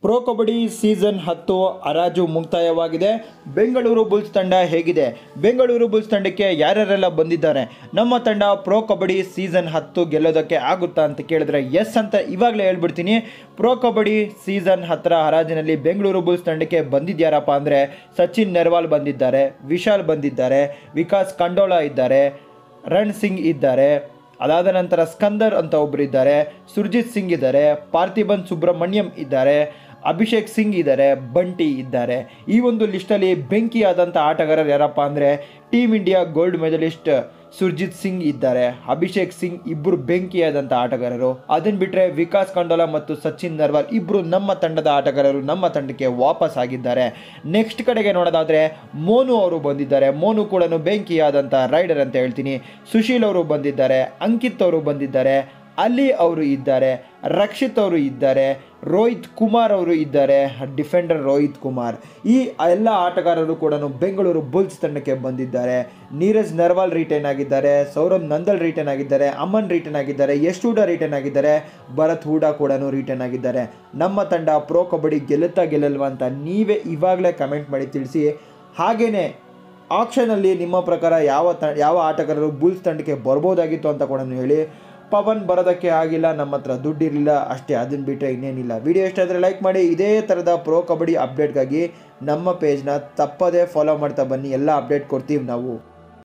pro kabaddi season ಹತ್ತು ಹರಾಜು ಮುಕ್ತಾಯವಾಗಿದೆ Bengaluru Bulls ತಂಡ ಹೇಗಿದೆ ಬೆಂಗಳೂರು ಬುಲ್ಸ್ ತಂಡಕ್ಕೆ ಯಾರ್ಯಾರೆಲ್ಲ ಬಂದಿದ್ದಾರೆ ನಮ್ಮ ತಂಡ ಪ್ರೋ ಕಬಡ್ಡಿ ಸೀಸನ್ ಹತ್ತು ಗೆಲ್ಲೋದಕ್ಕೆ ಆಗುತ್ತಾ ಅಂತ ಕೇಳಿದ್ರೆ ಎಸ್ ಅಂತ ಇವಾಗಲೇ ಹೇಳ್ಬಿಡ್ತೀನಿ ಪ್ರೋ ಕಬಡ್ಡಿ ಸೀಸನ್ ಹತ್ತರ ಹರಾಜಿನಲ್ಲಿ ಬೆಂಗಳೂರು ಬುಲ್ಸ್ ತಂಡಕ್ಕೆ ಬಂದಿದ್ಯಾರಪ್ಪ ಅಂದರೆ ಸಚಿನ್ ನೆರ್ವಾಲ್ ಬಂದಿದ್ದಾರೆ ವಿಶಾಲ್ ಬಂದಿದ್ದಾರೆ ವಿಕಾಸ್ ಕಂಡೋಳ ಇದ್ದಾರೆ ರಣ್ ಸಿಂಗ್ ಇದ್ದಾರೆ ಅದಾದ ನಂತರ ಸ್ಕಂದರ್ ಅಂತ ಒಬ್ಬರು ಇದ್ದಾರೆ ಸುರ್ಜಿತ್ ಸಿಂಗ್ ಇದ್ದಾರೆ ಪಾರ್ಥಿಬನ್ ಸುಬ್ರಹ್ಮಣ್ಯಂ ಇದ್ದಾರೆ ಅಭಿಷೇಕ್ ಸಿಂಗ್ ಇದ್ದಾರೆ ಬಂಟಿ ಇದ್ದಾರೆ ಈ ಒಂದು ಲಿಸ್ಟಲ್ಲಿ ಬೆಂಕಿಯಾದಂಥ ಆಟಗಾರರು ಯಾರಪ್ಪ ಅಂದರೆ team India gold medallist Surjit Singh ಇದ್ದಾರೆ ಅಭಿಷೇಕ್ ಸಿಂಗ್ ಇಬ್ಬರು ಬೆಂಕಿಯಾದಂಥ ಆಟಗಾರರು ಅದನ್ನು ಬಿಟ್ಟರೆ ವಿಕಾಸ್ ಕಂಡೋಲ ಮತ್ತು ಸಚಿನ್ ನರ್ವಾಲ್ ಇಬ್ಬರು ನಮ್ಮ ತಂಡದ ಆಟಗಾರರು ನಮ್ಮ ತಂಡಕ್ಕೆ ವಾಪಸ್ ಆಗಿದ್ದಾರೆ ನೆಕ್ಸ್ಟ್ ಕಡೆಗೆ ನೋಡೋದಾದರೆ ಮೋನು ಅವರು ಬಂದಿದ್ದಾರೆ ಮೋನು ಕೂಡ ಬೆಂಕಿಯಾದಂಥ ರೈಡರ್ ಅಂತ ಹೇಳ್ತೀನಿ ಸುಶೀಲ್ ಅವರು ಬಂದಿದ್ದಾರೆ ಅಂಕಿತ್ ಅವರು ಬಂದಿದ್ದಾರೆ ಅಲ್ಲಿ ಅವರು ಇದ್ದಾರೆ ರಕ್ಷಿತ್ ಅವರು ಇದ್ದಾರೆ ರೋಹಿತ್ ಕುಮಾರ್ ಅವರು ಇದ್ದಾರೆ ಡಿಫೆಂಡರ್ ರೋಹಿತ್ ಕುಮಾರ್ ಈ ಎಲ್ಲ ಆಟಗಾರರು ಕೂಡ ಬೆಂಗಳೂರು ಬುಲ್ಸ್ ತಂಡಕ್ಕೆ ಬಂದಿದ್ದಾರೆ ನೀರಜ್ ನರ್ವಾಲ್ ರಿಟರ್ನ್ ಆಗಿದ್ದಾರೆ ಸೌರಭ್ ನಂದಲ್ ರಿಟರ್ನ್ ಆಗಿದ್ದಾರೆ ಅಮನ್ ರಿಟರ್ನ್ ಆಗಿದ್ದಾರೆ ಯಶ್ ಹೂಡಾ ರಿಟರ್ನ್ ಆಗಿದ್ದಾರೆ ಭರತ್ ಹೂಡಾ ಕೂಡ ರಿಟರ್ನ್ ಆಗಿದ್ದಾರೆ ನಮ್ಮ ತಂಡ ಪ್ರೋ ಕಬಡ್ಡಿ ಗೆಲ್ಲುತ್ತಾ ಗೆಲ್ಲಲ್ವಾ ಅಂತ ನೀವೇ ಇವಾಗಲೇ ಕಮೆಂಟ್ ಮಾಡಿ ತಿಳಿಸಿ ಹಾಗೆಯೇ ಆಕ್ಷನಲ್ಲಿ ನಿಮ್ಮ ಪ್ರಕಾರ ಯಾವ ತ ಯಾವ ಆಟಗಾರರು ಬುಲ್ಸ್ ತಂಡಕ್ಕೆ ಬರ್ಬೋದಾಗಿತ್ತು ಅಂತ ಕೂಡ ಹೇಳಿ ಪವನ್ ಬರೋದಕ್ಕೆ ಆಗಿಲ್ಲ ನಮ್ಮ ಹತ್ರ ದುಡ್ಡಿರಲಿಲ್ಲ ಅಷ್ಟೇ ಅದನ್ನು ಬಿಟ್ಟರೆ ಇನ್ನೇನಿಲ್ಲ ವಿಡಿಯೋ ಇಷ್ಟ ಆದರೆ ಲೈಕ್ ಮಾಡಿ ಇದೇ ಥರದ ಪ್ರೋ ಕಬಡ್ಡಿ ಅಪ್ಡೇಟ್ಗಾಗಿ ನಮ್ಮ ಪೇಜ್ನ ತಪ್ಪದೇ ಫಾಲೋ ಮಾಡ್ತಾ ಬನ್ನಿ ಎಲ್ಲ ಅಪ್ಡೇಟ್ ಕೊಡ್ತೀವಿ ನಾವು